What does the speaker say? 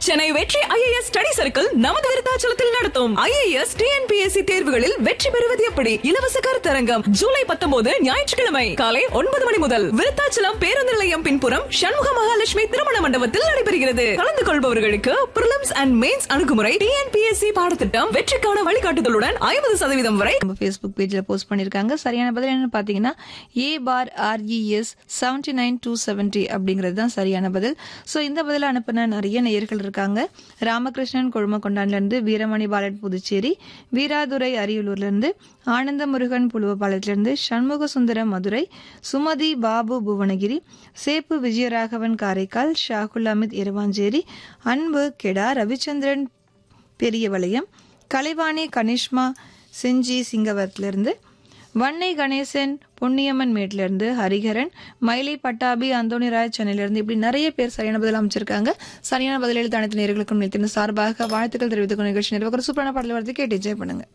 சென்னை வெற்றி IAS study circle நமது விருத்தாச்சலத்தில் நடத்தும் ஐஏஎஸ் டிஎன்பிஎஸ்சி தேர்வுகளில் வெற்றி பெறுவது எப்படி இலவச கருத்தரங்கம் ஜூலை பத்தொன்பது ஞாயிற்றுக்கிழமை காலை ஒன்பது மணி முதல் விருத்தாச்சலம் பேருந்து நிலையம் பின்புறம் சண்முக மகாலட்சுமி திருமண மண்டபத்தில் நடைபெறுகிறது கலந்து கொள்பவர்களுக்கு பிரிலிம்ஸ் அண்ட் மெயின்ஸ் அணுகுமுறை டிஎன்பிஎஸ்சி பாடத்திட்டம் வெற்றிக்கான வழிகாட்டுதலுடன் ஐம்பது சதவீதம் வரை நம்ம ஃபேஸ்புக் பேஜில் போஸ்ட் பண்ணியிருக்காங்க சரியான பதில் என்னன்னு பார்த்தீங்கன்னா ஏ பார் RES seventy nine to seventy அப்படிங்கிறது தான் சரியான பதில் ஸோ இந்த பதிலை அனுப்பின நிறைய நேயர்கள் இருக்காங்க ராமகிருஷ்ணன் கொழுமக்கொண்டான்லேருந்து வீரமணி பாலட் புதுச்சேரி வீராதுரை அரியலூர்லேருந்து ஆனந்த முருகன் புலுவபாளையத்திலிருந்து சண்முக சுந்தரம் மதுரை சுமதி பாபு புவனகிரி சேப்பு விஜயராகவன் காரைக்கால் ஷாகுல் அமித் இரவாஞ்சேரி அன்பு கெடா ரவிச்சந்திரன் பெரியவளையம் கலைவாணி கனிஷ்மா செஞ்சி சிங்கவரத்திலிருந்து வன்னை கணேசன் பொன்னியம்மன் மேட்லேருந்து ஹரிஹரன் மயிலை பட்டாபி அந்தோணிராஜ் சென்னையிலிருந்து இப்படி நிறைய பேர் சரியான பதில் அமைச்சிருக்காங்க சரியான பதில் எழுத்து அனைத்து நேர்களுக்கும் நிறுத்தின சார்பாக வாழ்த்துக்கள் தெரிவித்துக் கொண்ட நிகழ்ச்சி நிறைவேற சூப்பரான பாடல் வரது கேட்டு என்ஜாய் பண்ணுங்க